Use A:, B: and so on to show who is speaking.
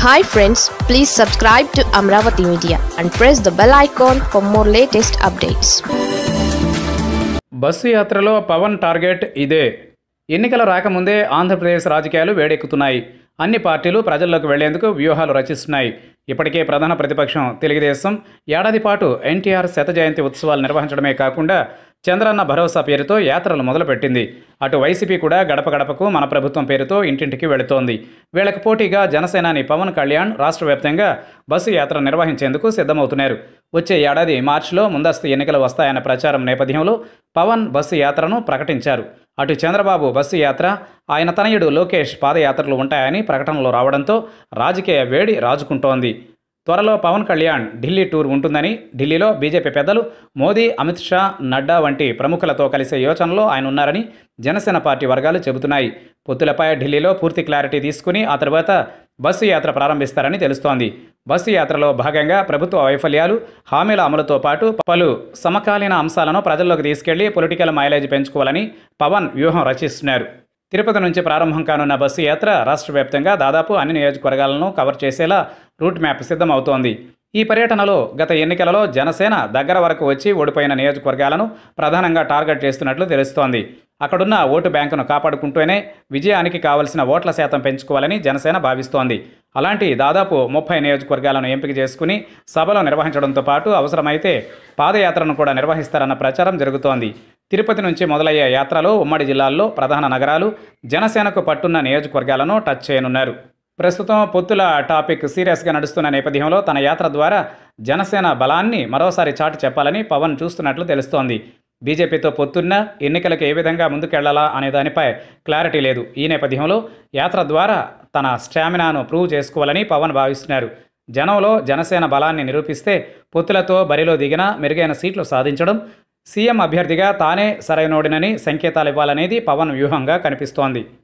A: hi friends please subscribe to Amaravati media and press the bell icon for more latest updates
B: bus యాత్రలో Pavan target ఇదే ఎన్నికలు రాకముందే ఆంధ్రప్రదేశ్ రాజకీయాలు వేడెక్కుతున్నాయి అన్ని పార్టీలు ప్రజల్లోకి వెళ్లేందుకు వ్యూహాలు రచిస్తున్నాయి ఇప్పటికే ప్రధాన ప్రతిపక్షం తెలుగుదేశం ఏడాది పాటు ఎన్టీఆర్ శత జయంతి ఉత్సవాలు నిర్వహించడమే కాకుండా చంద్రన్న భరోసా పేరుతో యాత్రలు మొదలుపెట్టింది అటు వైసీపీ కూడా గడప గడపకు మన ప్రభుత్వం పేరుతో ఇంటింటికి వెళుతోంది వీళ్లకు పోటీగా జనసేనాని పవన్ కళ్యాణ్ రాష్ట్ర వ్యాప్తంగా బస్సు యాత్ర నిర్వహించేందుకు సిద్ధమవుతున్నారు వచ్చే ఏడాది మార్చిలో ముందస్తు ఎన్నికలు వస్తాయన్న ప్రచారం నేపథ్యంలో పవన్ బస్సు యాత్రను ప్రకటించారు అటు చంద్రబాబు బస్సు యాత్ర ఆయన తనయుడు లోకేష్ పాదయాత్రలు ఉంటాయని ప్రకటనలో రావడంతో రాజకీయ వేడి రాజుకుంటోంది త్వరలో పవన్ కళ్యాణ్ ఢిల్లీ టూర్ ఉంటుందని ఢిల్లీలో బీజేపీ పెద్దలు మోదీ అమిత్ షా నడ్డా వంటి ప్రముఖులతో కలిసే యోచనలో ఆయన ఉన్నారని జనసేన పార్టీ వర్గాలు చెబుతున్నాయి పొత్తులపై ఢిల్లీలో పూర్తి క్లారిటీ తీసుకుని ఆ తర్వాత బస్సు యాత్ర ప్రారంభిస్తారని తెలుస్తోంది బస్సు యాత్రలో భాగంగా ప్రభుత్వ వైఫల్యాలు హామీల అమలుతో పాటు పలు సమకాలీన అంశాలను ప్రజల్లోకి తీసుకెళ్లి పొలిటికల్ మైలేజ్ పెంచుకోవాలని పవన్ వ్యూహం రచిస్తున్నారు తిరుపతి నుంచి ప్రారంభం కానున్న బస్సు యాత్ర రాష్ట్ర వ్యాప్తంగా దాదాపు అన్ని నియోజకవర్గాలను కవర్ చేసేలా రూట్ మ్యాప్ సిద్ధమవుతోంది ఈ పర్యటనలో గత ఎన్నికలలో జనసేన దగ్గర వరకు వచ్చి ఓడిపోయిన నియోజకవర్గాలను ప్రధానంగా టార్గెట్ చేస్తున్నట్లు తెలుస్తోంది అక్కడున్న ఓటు బ్యాంకును కాపాడుకుంటూనే విజయానికి కావలసిన ఓట్ల శాతం పెంచుకోవాలని జనసేన భావిస్తోంది అలాంటి దాదాపు ముప్పై నియోజకవర్గాలను ఎంపిక చేసుకుని సభలు నిర్వహించడంతో పాటు అవసరమైతే పాదయాత్రను కూడా నిర్వహిస్తారన్న ప్రచారం జరుగుతోంది తిరుపతి నుంచి మొదలయ్యే యాత్రలో ఉమ్మడి జిల్లాల్లో ప్రధాన నగరాలు జనసేనకు పట్టున్న నియోజకవర్గాలను టచ్ చేయనున్నారు ప్రస్తుతం పొత్తుల టాపిక్ సీరియస్గా నడుస్తున్న నేపథ్యంలో తన యాత్ర ద్వారా జనసేన బలాన్ని మరోసారి చాటి చెప్పాలని పవన్ చూస్తున్నట్లు తెలుస్తోంది బీజేపీతో పొత్తున్న ఎన్నికలకు ఏ విధంగా ముందుకెళ్లాలా అనే దానిపై క్లారిటీ లేదు ఈ నేపథ్యంలో యాత్ర ద్వారా తన స్టామినాను ప్రూవ్ చేసుకోవాలని పవన్ భావిస్తున్నారు జనంలో జనసేన బలాన్ని నిరూపిస్తే పొత్తులతో బరిలో దిగిన మెరుగైన సీట్లు సాధించడం సీఎం అభ్యర్థిగా తానే సరైనోడినని సంకేతాలు ఇవ్వాలనేది పవన్ వ్యూహంగా కనిపిస్తోంది